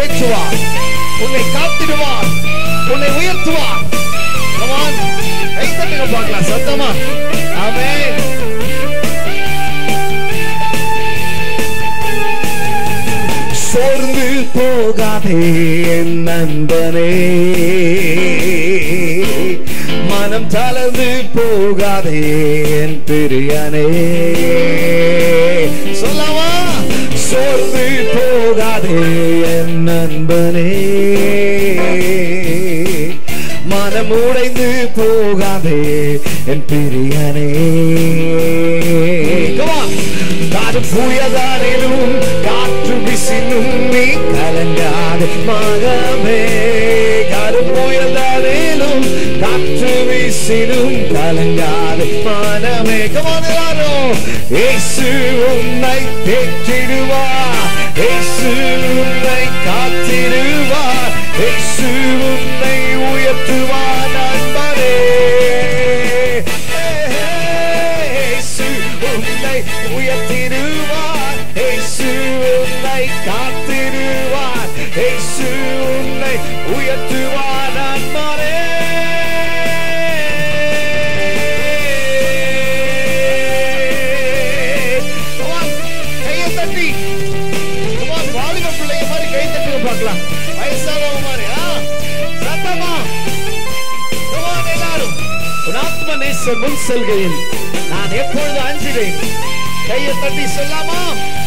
தேற்றுவார் உன்னை காத்திடுவார் உன்னை உயர்த்துவார் Come on. கை தட்டுங்க பார்க்கலாம் சத்தமா ஆமென் சோர்ந்து போகாதே என் நண்பனே மனம் தளர்ந்து போகாதே என் பிரியனே சொல்லாமா சோர்ந்து போகாதே என் நண்பனே மனம் உடைந்து போகாதே என் பிரியனே Come on. காது புயதாரிலும் காற்று விசினும் நீ கலங்காதே மகமே காது புயதாரிலும் காற்று விசினும் கலங்காதே மனமே கமான எல்லாரும் இயேசு உன்னை தேற்றிடுவார் இயேசு உன்னை காத்திடுவார் இயேசு உன்னை உயர்த்துவார் நண்பரே இயேசு உன்னை உயர்த்திடுவார் இயேசு உன்னை காத்திடுவார் இயேசு உன்னை உயர்த்துவார் நண்பரே Come on. கையை தட்டி Come on. வாலிப பிள்ளைங்க மாதிரி கை தட்டுங்க பார்க்கலாம் வயசானவங்க மாதிரி ஆ சத்தமா Come on, எல்லாரும் உன் ஆத்ம நேசர் முன் செல்கையில் நான் எப்பொழுது அஞ்சினேன் கையை தட்டி சொல்லாமா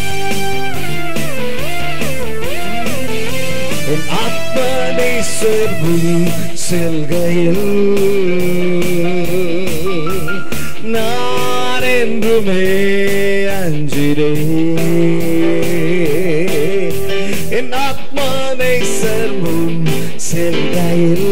என் ஆத்மனை சேர்வும் செல்கையில் நான் என்றுமே அஞ்சிரே என் ஆத்மனை சேர்வும் செல்கையில்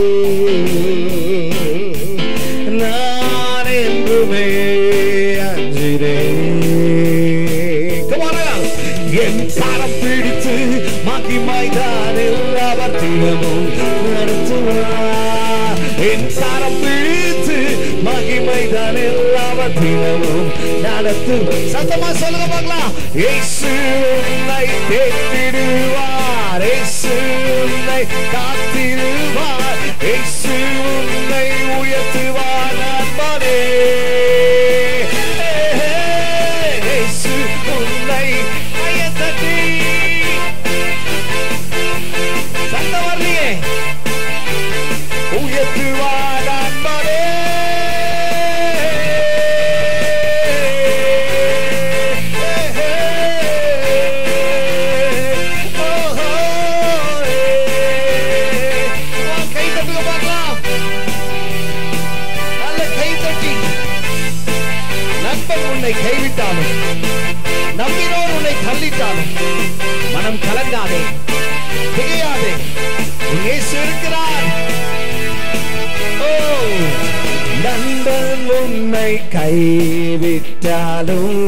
நான் என்றுமே அஞ்சிரே Come on, now. என் கரம் பிடித்து மகிமைதானில் அவர் தினமும் நடத்துவார் என் கரம் பிடித்து மகிமைதானில் அவர் தினமும் நடத்து சத்தமா சொல்லுங்க பார்க்கலாம் இயேசு உன்னை தேற்றிடுவார் இயேசு உன்னை காத்திடுவார் இயேசு உன்னை உயர்த்துவார் நண்பனே இயேசு உன்னை கையத்தட்டி சத்தம் வரலையே உயர்த்துவார் நண்பனே Come on, கை தட்டுங்க பார்க்கலாம் நல்ல கை தட்டி நண்பன் உன்னை கைவிட்டாலும் நம்பினோர் உன்னை தள்ளிட்டாலும் மனம் கலங்காதே திகையாதே உன் இயேசு இருக்கிறார் ஓ நண்பன் உன்னை கைவிட்டாலும்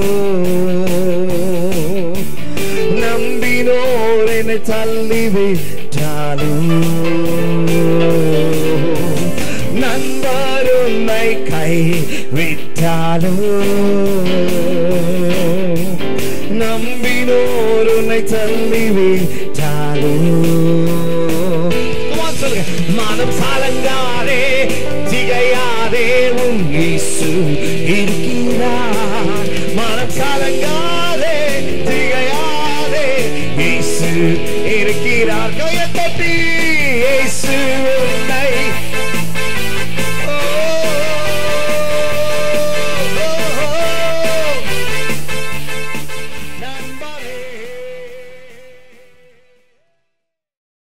நம்பினோர் என்னை தள்ளிவிட்டாலும் நண்பர் உன்னை கைவிட்டாலும் நம்பினோர் உன்னை தள்ளிவிட்டாலும் Come on, சொல்லுங்க மனம் சாலங்காதே திகையாதே உன் இயேசு இருக்கிறார் மனம் சாலங்காதே திகையாதே இயேசு இருக்கிறார் கையை தட்டி இயேசு உன்னை